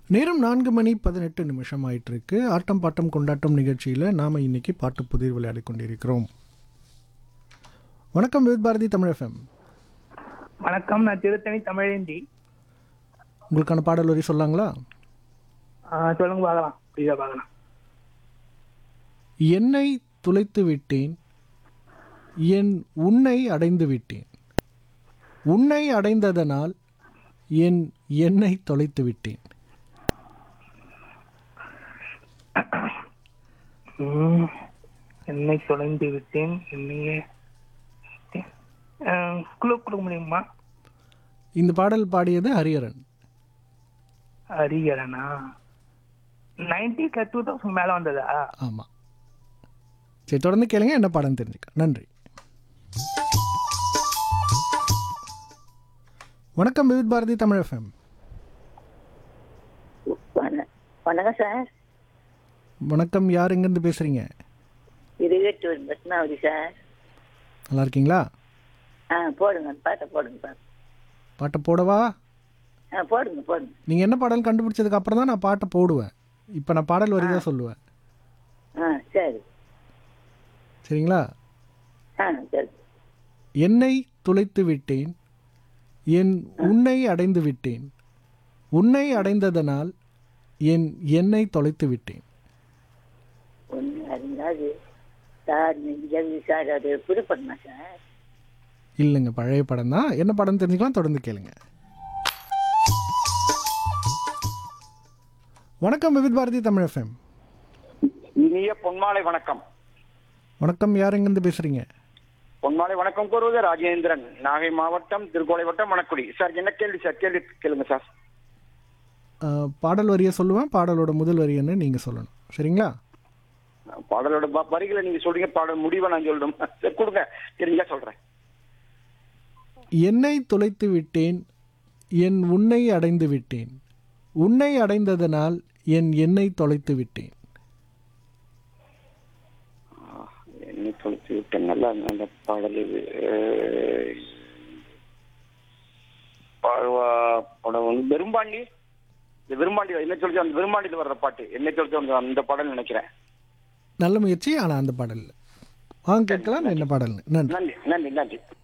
நேரம் நான்கு மணி பதினெட்டு நிமிஷம் ஆயிட்டு இருக்கு ஆட்டம் பாட்டம் கொண்டாட்டம் நிகழ்ச்சியில் நாம் இன்னைக்கு பாட்டு புதிர் விளையாடி கொண்டிருக்கிறோம் வணக்கம் வித் பாரதி தமிழ் எஃப்எம் வணக்கம் நான் திருத்தணி தமிழேந்தி உங்களுக்கான பாடல் வரி சொல்லாங்களா ஆ, சொல்லுங்க பார்க்கலாம் புரியுதா பார்க்கலாம் என்னை துளைத்து விட்டேன் என் உன்னை அடைந்து விட்டேன் உன்னை அடைந்ததனால் என் என்னை தொலைத்து விட்டேன் ம், என்னை தொலைந்து விட்டேன் என்னையே குழு கொடுக்க முடியுமா இந்த பாடல் பாடியது ஹரியரன் ஹரிகரனா நைன்டிஸ்ல டூ தௌசண்ட் மேல வந்ததா ஆமாம் சரி தொடர்ந்து கேளுங்க என்ன பாடம் தெரிஞ்சுக்க நன்றி வணக்கம் விவித் பாரதி தமிழ் எஃப்எம் வண- வணக்கம் சார் வணக்கம் யார் எங்கேருந்து பேசுகிறீங்க இருகட்டூர் பத்மாவதி சார் நல்லா இருக்கீங்களா ஆ போடுங்க அந்த பாட்டை போடுங்க சார் பாட்டை போடவா ஆ போடுங்க போடுங்க நீங்கள் என்ன பாடல் கண்டுபிடிச்சதுக்கு அப்புறம் தான் நான் பாட்டை போடுவேன் இப்போ நான் பாடல் வரி தான் சொல்லுவேன் ஆ சரி சரிங்களா ஆ சரி என்னை துளைத்து விட்டேன் என் உன்னை அடைந்து விட்டேன் உன்னை அடைந்ததனால் என் என்னை தொலைத்து விட்டேன் ஒன்று அறிஞ்சாது சார் நெஞ்சது சார் அது புது பண்ணா சார் இல்லைங்க பழைய படம் தான் என்ன படம் தெரிஞ்சுக்கலாம் தொடர்ந்து கேளுங்க வணக்கம் விவித் பாரதி தமிழ் எஃப்எம் இனிய பொன்மாலை வணக்கம் வணக்கம் யார் எங்கேருந்து பேசுறீங்க பொன்மாலை வணக்கம் கூறுவது ராஜேந்திரன் நாகை மாவட்டம் திருக்கோளை வட்டம் மணக்குடி சார் என்ன கேள்வி சார் கேள்வி கேளுங்க சார் அஹ், பாடல் வரியை சொல்லுவேன் பாடலோட முதல் வரி என்ன நீங்கள் சொல்லணும் சரிங்களா பாடலோட ப- வரிகளை நீங்க சொல்றீங்க பாடல் முடிவை நான் சொல்லணும் சரி கொடுங்க தெரிஞ்சா சொல்றேன் என்னை தொலைத்து விட்டேன் என் உன்னை அடைந்து விட்டேன் உன்னை அடைந்ததனால் என் என்னை தொலைத்து விட்டேன் என்ன தொலைத்து விட்டேன் நல்லா நல்ல பாடல் இது அஹ், பாழ்வா- படம் வந்து வெறும்பாண்டி இந்த வெறும்பாண்டி என்ன சொல்லிச்சு அந்த வெறும்பாண்டியில் வர்ற பாட்டு என்ன சொல்லிச்சு அந்த- அந்த பாடல் நினைக்கிறேன் நல்ல முயற்சி ஆனால் அந்த பாடல் இல்லை வாங்க கேட்கலாம் என்ன பாடல்னு நன்றி நன்றி நன்றி நன்றி